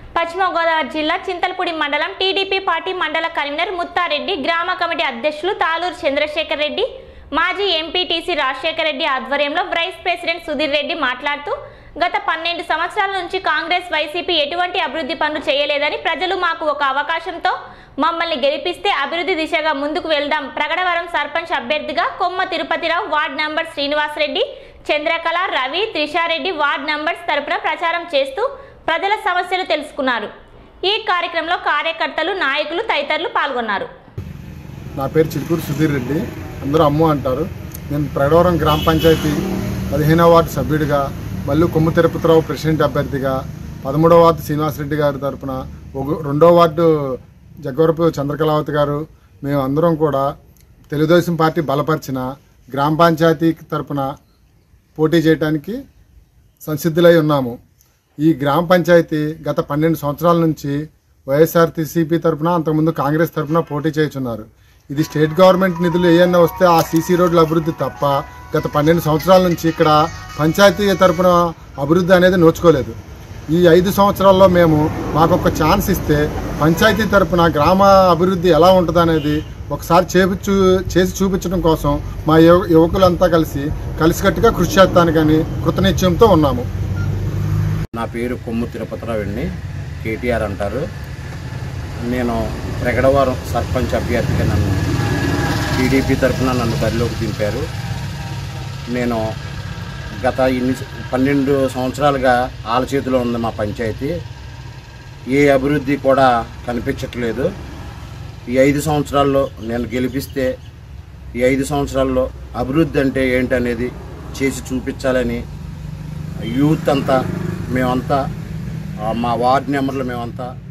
పశ్చిమ గోదావరి జిల్లా చింతలపూడి మండలం టీడీపీ పార్టీ మండల కన్వీనర్ ముత్తారెడ్డి గ్రామ కమిటీ అధ్యక్షులు తాలూరు చంద్రశేఖర్ రెడ్డి మాజీ ఎంపీటీసీ రాజశేఖర్ రెడ్డి ఆధ్వర్యంలో వైస్ ప్రెసిడెంట్ సుధీర్ రెడ్డి మాట్లాడుతూ గత పన్నెండు సంవత్సరాల నుంచి కాంగ్రెస్ వైసీపీ ఎటువంటి అభివృద్ధి పనులు చేయలేదని ప్రజలు మాకు ఒక అవకాశంతో మమ్మల్ని గెలిపిస్తే అభివృద్ధి దిశగా ముందుకు వెళ్దాం ప్రగడవరం సర్పంచ్ అభ్యర్థిగా Komma Tirupatirao ward number Srinivasareddy Chandrakala Ravi Trishareddy ward numbers తరపున ప్రచారం చేస్తూ ప్రజల సమస్యలు తెలుసుకున్నారు ఈ కార్యక్రమంలో కార్యకర్తలు నాయకులు తదితరులు పాల్గొన్నారు నా పేరు చిలుకూరు సుధీర్ రెడ్డి అందరూ అమ్ము అంటారు నేను ప్రగడవరం గ్రామ పంచాయతీ పదిహేనవ వార్డు సభ్యుడిగా మళ్ళీ కొమ్ము తిరుపతిరావు ప్రెసిడెంట్ అభ్యర్థిగా పదమూడవ వార్డు శ్రీనివాసరెడ్డి గారి తరపున ఒక రెండో వార్డు జగ్గవరపు చంద్రకళావతి గారు మేము అందరం కూడా తెలుగుదేశం పార్టీ బలపరిచిన గ్రామ పంచాయతీ తరపున పోటీ చేయడానికి సంసిద్ధులై ఉన్నాము ఈ గ్రామ పంచాయతీ గత పన్నెండు సంవత్సరాల నుంచి వైఎస్ఆర్టీసీపీ తరపున అంతకుముందు కాంగ్రెస్ తరపున పోటీ చేయుచున్నారు ఇది స్టేట్ గవర్నమెంట్ నిధులు ఏమన్నా వస్తే ఆ సీసీ రోడ్ల అభివృద్ధి తప్ప గత పన్నెండు సంవత్సరాల నుంచి ఇక్కడ పంచాయతీ తరపున అభివృద్ధి అనేది నోచుకోలేదు ఈ ఐదు సంవత్సరాల్లో మేము మాకు ఒక ఛాన్స్ ఇస్తే పంచాయతీ తరపున గ్రామ అభివృద్ధి ఎలా ఉంటుంది అనేది ఒకసారి చేపించు చేసి చూపించడం కోసం మా యువ యువకులంతా కలిసి కలిసికట్టుగా కృషి చేస్తానికని కృతనిశ్చయంతో ఉన్నాము నా పేరు కొమ్ము తిరుపతిరావు అండి కేటీఆర్ అంటారు నేను ప్రగడవరం సర్పంచ్ అభ్యర్థిగా నన్ను టీడీపీ తరఫున నన్ను బరిలోకి దింపారు నేను గత ఇన్ని పన్నెండు సంవత్సరాలుగా ఆల చేతిలో ఉంది మా పంచాయతీ ఏ అభివృద్ధి కూడా కనిపించట్లేదు ఈ ఐదు సంవత్సరాల్లో నేను గెలిపిస్తే ఈ ఐదు సంవత్సరాల్లో అభివృద్ధి అంటే ఏంటనేది చేసి చూపించాలని యూత్ అంతా మేమంతా ఆ, మా వార్డ్ నెంబర్లు మేమంతా